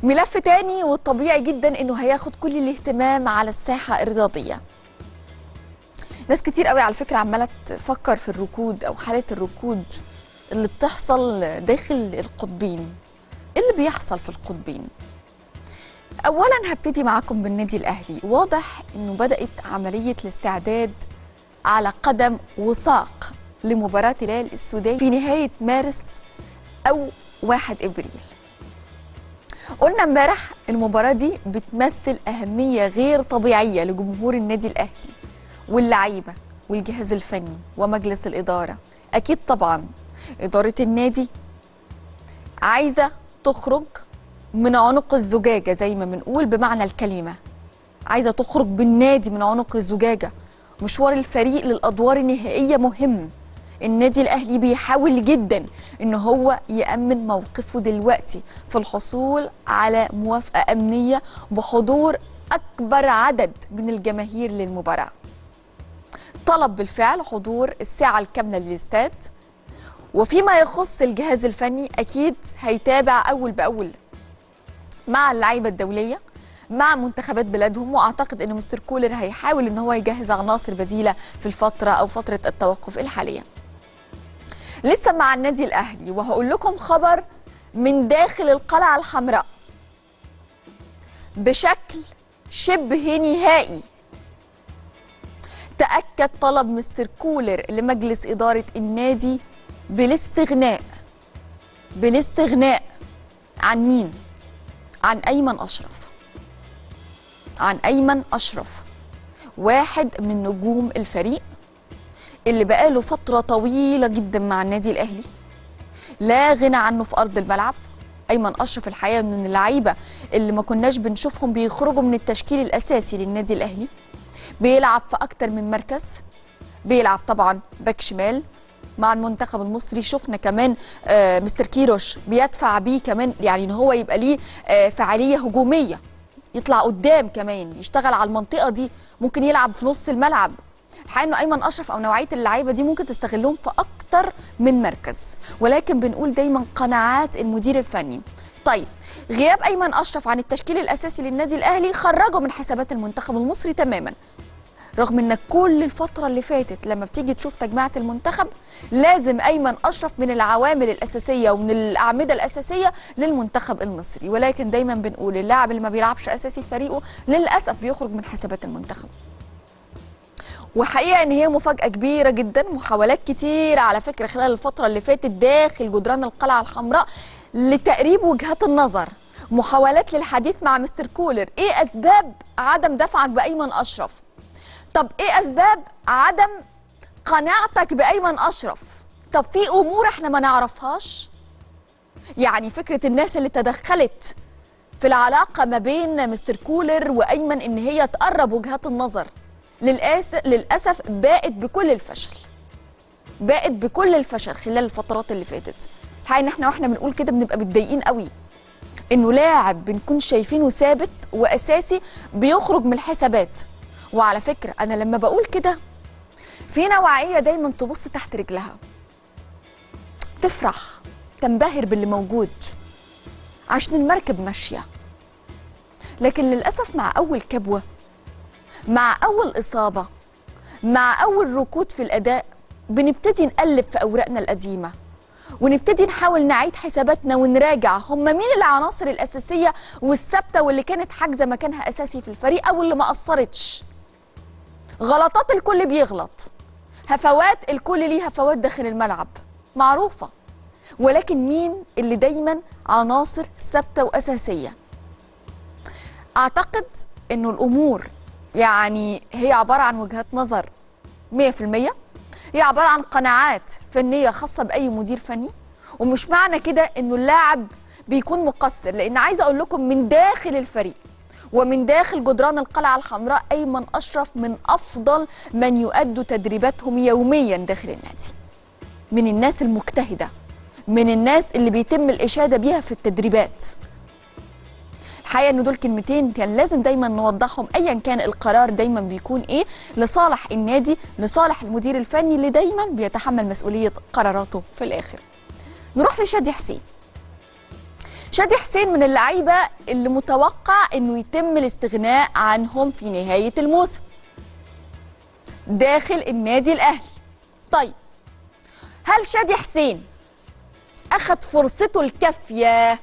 ملف تاني والطبيعي جدا انه هياخد كل الاهتمام على الساحه الرياضيه ناس كتير قوي على فكره عماله تفكر في الركود او حاله الركود اللي بتحصل داخل القطبين ايه اللي بيحصل في القطبين اولا هبتدي معاكم بالنادي الاهلي واضح انه بدات عمليه الاستعداد على قدم وساق لمباراه هلال السودان في نهايه مارس او 1 ابريل قلنا امبارح المباراه دي بتمثل اهميه غير طبيعيه لجمهور النادي الاهلي واللعيبه والجهاز الفني ومجلس الاداره اكيد طبعا اداره النادي عايزه تخرج من عنق الزجاجه زي ما بنقول بمعنى الكلمه عايزه تخرج بالنادي من عنق الزجاجه مشوار الفريق للادوار النهائيه مهم النادي الاهلي بيحاول جدا ان هو يامن موقفه دلوقتي في الحصول على موافقه امنيه بحضور اكبر عدد من الجماهير للمباراه طلب بالفعل حضور الساعه الكامله للاستاد وفيما يخص الجهاز الفني اكيد هيتابع اول باول مع اللعيبه الدوليه مع منتخبات بلادهم واعتقد ان مستر كولر هيحاول ان هو يجهز عناصر بديله في الفتره او فتره التوقف الحاليه لسه مع النادي الاهلي وهقول لكم خبر من داخل القلعه الحمراء بشكل شبه نهائي تاكد طلب مستر كولر لمجلس اداره النادي بالاستغناء بالاستغناء عن مين عن ايمن اشرف عن ايمن اشرف واحد من نجوم الفريق اللي بقاله فتره طويله جدا مع النادي الاهلي لا غنى عنه في ارض الملعب ايمن اشرف الحقيقه من اللعيبه اللي ما كناش بنشوفهم بيخرجوا من التشكيل الاساسي للنادي الاهلي بيلعب في اكتر من مركز بيلعب طبعا باك شمال مع المنتخب المصري شفنا كمان آه مستر كيروش بيدفع بيه كمان يعني ان هو يبقى ليه آه فعاليه هجوميه يطلع قدام كمان يشتغل على المنطقه دي ممكن يلعب في نص الملعب الحقيقه انه ايمن اشرف او نوعيه اللعيبه دي ممكن تستغلهم في اكتر من مركز ولكن بنقول دايما قناعات المدير الفني طيب غياب ايمن اشرف عن التشكيل الاساسي للنادي الاهلي خرجه من حسابات المنتخب المصري تماما رغم ان كل الفتره اللي فاتت لما بتيجي تشوف تجميعه المنتخب لازم ايمن اشرف من العوامل الاساسيه ومن الاعمده الاساسيه للمنتخب المصري ولكن دايما بنقول اللاعب اللي ما بيلعبش اساسي في فريقه للاسف بيخرج من حسابات المنتخب وحقيقه ان هي مفاجاه كبيره جدا محاولات كتير على فكره خلال الفتره اللي فاتت داخل جدران القلعه الحمراء لتقريب وجهات النظر محاولات للحديث مع مستر كولر ايه اسباب عدم دفعك بايمن اشرف طب ايه اسباب عدم قناعتك بايمن اشرف طب في امور احنا ما نعرفهاش يعني فكره الناس اللي تدخلت في العلاقه ما بين مستر كولر وايمن ان هي تقرب وجهات النظر للأسف, للاسف باءت بكل الفشل باءت بكل الفشل خلال الفترات اللي فاتت الحقيقه ان احنا واحنا بنقول كده بنبقى متضايقين قوي انه لاعب بنكون شايفينه ثابت واساسي بيخرج من الحسابات وعلى فكرة أنا لما بقول كده في نوعية دايما تبص تحت رجلها تفرح تنبهر باللي موجود عشان المركب ماشية لكن للأسف مع أول كبوة مع أول إصابة مع أول ركود في الأداء بنبتدي نقلب في أوراقنا القديمة ونبتدي نحاول نعيد حساباتنا ونراجع هم مين العناصر الأساسية والثابتة واللي كانت حاجزة مكانها أساسي في الفريق أو اللي ما قصرتش غلطات الكل بيغلط هفوات الكل ليه هفوات داخل الملعب معروفة ولكن مين اللي دايما عناصر ثابتة وأساسية أعتقد أنه الأمور يعني هي عبارة عن وجهات نظر 100% هي عبارة عن قناعات فنية خاصة بأي مدير فني ومش معنى كده أنه اللاعب بيكون مقصر لأن عايزة أقول لكم من داخل الفريق ومن داخل جدران القلعة الحمراء أيمن أشرف من أفضل من يؤدوا تدريباتهم يوميا داخل النادي من الناس المجتهدة من الناس اللي بيتم الإشادة بيها في التدريبات الحقيقة إن دول كلمتين كان لازم دايما نوضحهم أيا كان القرار دايما بيكون إيه لصالح النادي لصالح المدير الفني اللي دايما بيتحمل مسؤولية قراراته في الآخر نروح لشادي حسين شادي حسين من اللعيبه اللي متوقع انه يتم الاستغناء عنهم في نهايه الموسم داخل النادي الاهلي طيب هل شادي حسين اخذ فرصته الكافيه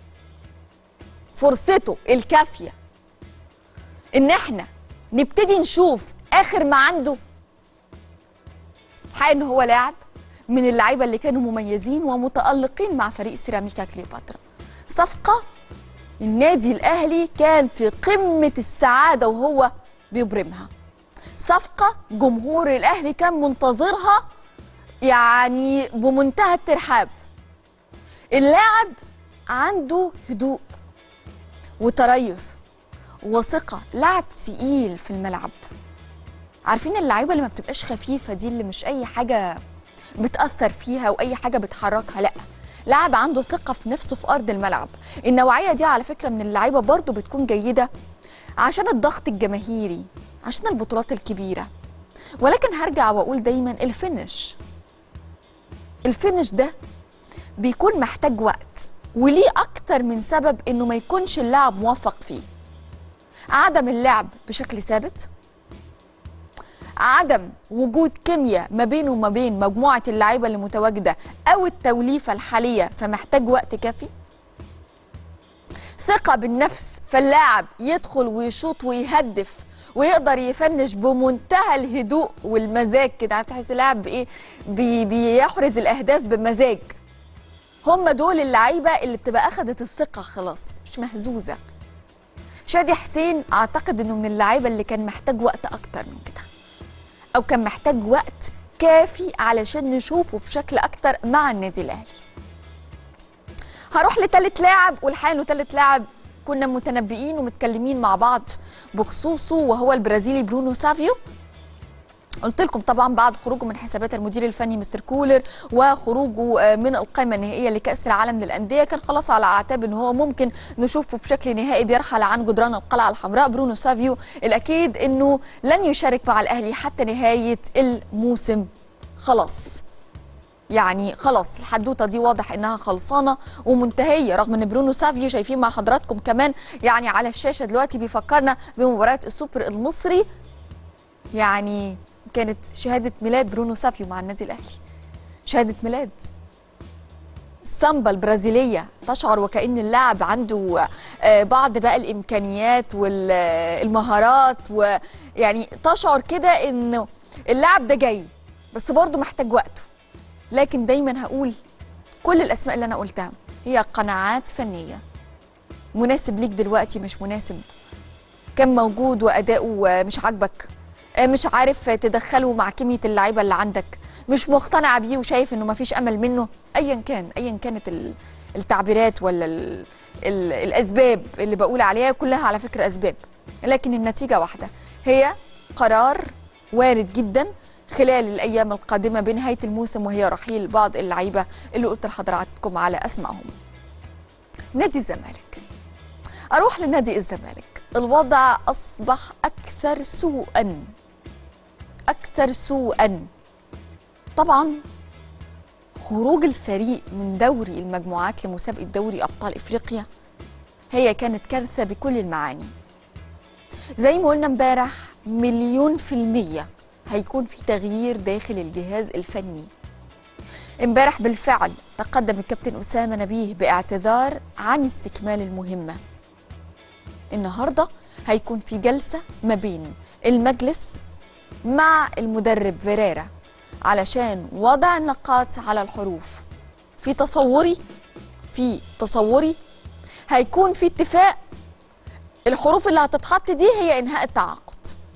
فرصته الكافيه ان احنا نبتدي نشوف اخر ما عنده الحقيقه ان هو لاعب من اللعيبه اللي كانوا مميزين ومتالقين مع فريق سيراميكا كليوباترا صفقه النادي الاهلي كان في قمه السعاده وهو بيبرمها صفقه جمهور الاهلي كان منتظرها يعني بمنتهى الترحاب اللاعب عنده هدوء وتريث وثقه لاعب تقيل في الملعب عارفين اللعيبه اللي ما بتبقاش خفيفه دي اللي مش اي حاجه بتاثر فيها واي حاجه بتحركها لا لاعب عنده ثقه في نفسه في ارض الملعب النوعيه دي على فكره من اللعيبه برضو بتكون جيده عشان الضغط الجماهيري عشان البطولات الكبيره ولكن هرجع واقول دايما الفينش الفينش ده بيكون محتاج وقت وليه اكتر من سبب انه ما يكونش اللاعب موفق فيه عدم اللعب بشكل ثابت عدم وجود كيمياء ما بينه وما بين مجموعة اللعيبة اللي متواجدة أو التوليفة الحالية فمحتاج وقت كافي ثقة بالنفس فاللاعب يدخل ويشوط ويهدف ويقدر يفنش بمنتهى الهدوء والمزاج كده عارف تحس اللاعب بايه بي بيحرز الاهداف بمزاج هم دول اللعيبه اللي بتبقى اخذت الثقه خلاص مش مهزوزه شادي حسين اعتقد انه من اللعيبه اللي كان محتاج وقت اكتر من كده او كان محتاج وقت كافي علشان نشوفه بشكل اكتر مع النادي الاهلي هروح لتالت لاعب والحقيقه انه تالت لاعب كنا متنبئين ومتكلمين مع بعض بخصوصه وهو البرازيلي برونو سافيو قلت لكم طبعا بعد خروجه من حسابات المدير الفني مستر كولر وخروجه من القائمه النهائيه لكاس العالم للانديه كان خلاص على اعتاب ان هو ممكن نشوفه بشكل نهائي بيرحل عن جدران القلعه الحمراء برونو سافيو الاكيد انه لن يشارك مع الاهلي حتى نهايه الموسم خلاص يعني خلاص الحدوته دي واضح انها خلصانه ومنتهيه رغم ان برونو سافيو شايفين مع حضراتكم كمان يعني على الشاشه دلوقتي بيفكرنا بمباراه السوبر المصري يعني كانت شهاده ميلاد برونو سافيو مع النادي الاهلي شهاده ميلاد السامبا البرازيليه تشعر وكأن اللاعب عنده بعض بقى الامكانيات والمهارات ويعني تشعر كده انه اللاعب ده جاي بس برضه محتاج وقته لكن دايما هقول كل الاسماء اللي انا قلتها هي قناعات فنيه مناسب ليك دلوقتي مش مناسب كان موجود واداؤه مش عاجبك مش عارف تدخله مع كميه اللعيبه اللي عندك مش مقتنع بيه وشايف انه مفيش امل منه ايا كان ايا كانت التعبيرات ولا ال ال الاسباب اللي بقول عليها كلها على فكره اسباب لكن النتيجه واحده هي قرار وارد جدا خلال الايام القادمه بنهايه الموسم وهي رحيل بعض اللعيبه اللي قلت لحضراتكم على اسمائهم. نادي الزمالك. اروح لنادي الزمالك، الوضع اصبح اكثر سوءا. اكثر سوءا. طبعا خروج الفريق من دوري المجموعات لمسابقه دوري ابطال افريقيا هي كانت كارثه بكل المعاني. زي ما قلنا امبارح مليون في الميه هيكون في تغيير داخل الجهاز الفني امبارح بالفعل تقدم الكابتن أسامة نبيه باعتذار عن استكمال المهمة النهاردة هيكون في جلسة ما بين المجلس مع المدرب فيريرا علشان وضع النقاط على الحروف في تصوري في تصوري هيكون في اتفاق الحروف اللي هتتحط دي هي انهاء التعاقد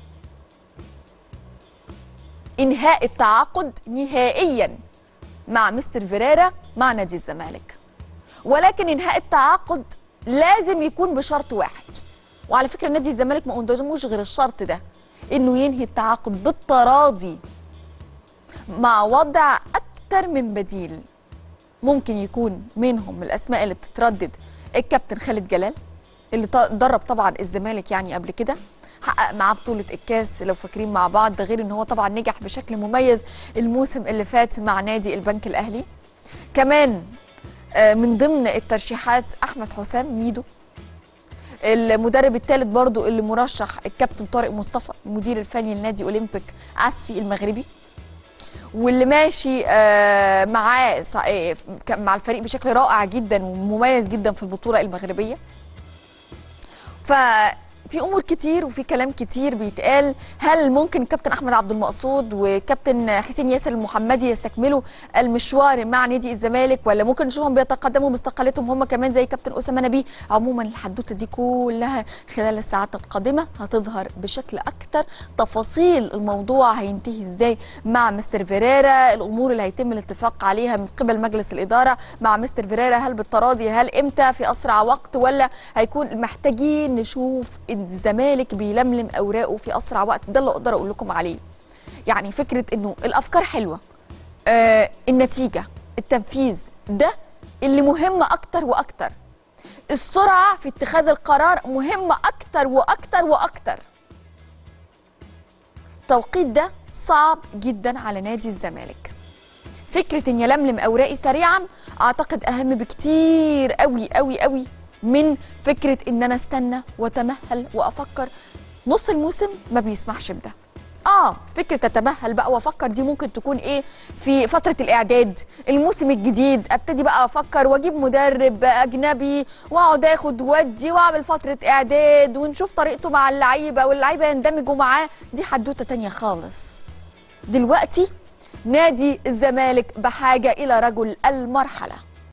انهاء التعاقد نهائيا مع مستر فيريرا مع نادي الزمالك ولكن انهاء التعاقد لازم يكون بشرط واحد وعلى فكره نادي الزمالك ما قداموش غير الشرط ده انه ينهي التعاقد بالتراضي مع وضع اكتر من بديل ممكن يكون منهم من الاسماء اللي بتتردد الكابتن خالد جلال اللي درب طبعا الزمالك يعني قبل كده حقق معاه بطولة الكاس لو فاكرين مع بعض ده غير ان هو طبعا نجح بشكل مميز الموسم اللي فات مع نادي البنك الاهلي كمان آه، من ضمن الترشيحات احمد حسام ميدو المدرب الثالث برضو اللي مرشح الكابتن طارق مصطفى المدير الفني لنادي اولمبيك عسفي المغربي واللي ماشي آه، معاه ص- آه، ك- مع الفريق بشكل رائع جدا ومميز جدا في البطوله المغربيه ففي امور كتير وفي كلام كتير بيتقال هل ممكن كابتن احمد عبد المقصود وكابتن حسين ياسر المحمدي يستكملوا المشوار مع نادي الزمالك ولا ممكن نشوفهم بيتقدموا باستقالتهم هم كمان زي كابتن اسامه نبيه عموما الحدوته دي كلها خلال الساعات القادمه هتظهر بشكل اكتر تفاصيل الموضوع هينتهي ازاي مع مستر فيريرا الامور اللي هيتم الاتفاق عليها من قبل مجلس الاداره مع مستر فيريرا هل بالتراضي هل امتى في اسرع وقت ولا هيكون محتاجين نشوف الزمالك بيلملم اوراقه في اسرع وقت ده اللي اقدر اقول لكم عليه يعني فكره انه الافكار حلوه آه النتيجه التنفيذ ده اللي مهم اكتر واكتر السرعه في اتخاذ القرار مهمه اكتر واكتر واكتر التوقيت ده صعب جدا على نادي الزمالك فكره ان يلملم اوراقي سريعا اعتقد اهم بكتير قوي قوي قوي من فكره ان انا استنى واتمهل وافكر نص الموسم ما بيسمحش بده اه فكره اتمهل بقى وافكر دي ممكن تكون ايه في فتره الاعداد الموسم الجديد ابتدي بقى افكر واجيب مدرب اجنبي واقعد اخد ودي واعمل فتره اعداد ونشوف طريقته مع اللعيبه واللعيبه يندمجوا معاه دي حدوته تانية خالص دلوقتي نادي الزمالك بحاجه الى رجل المرحله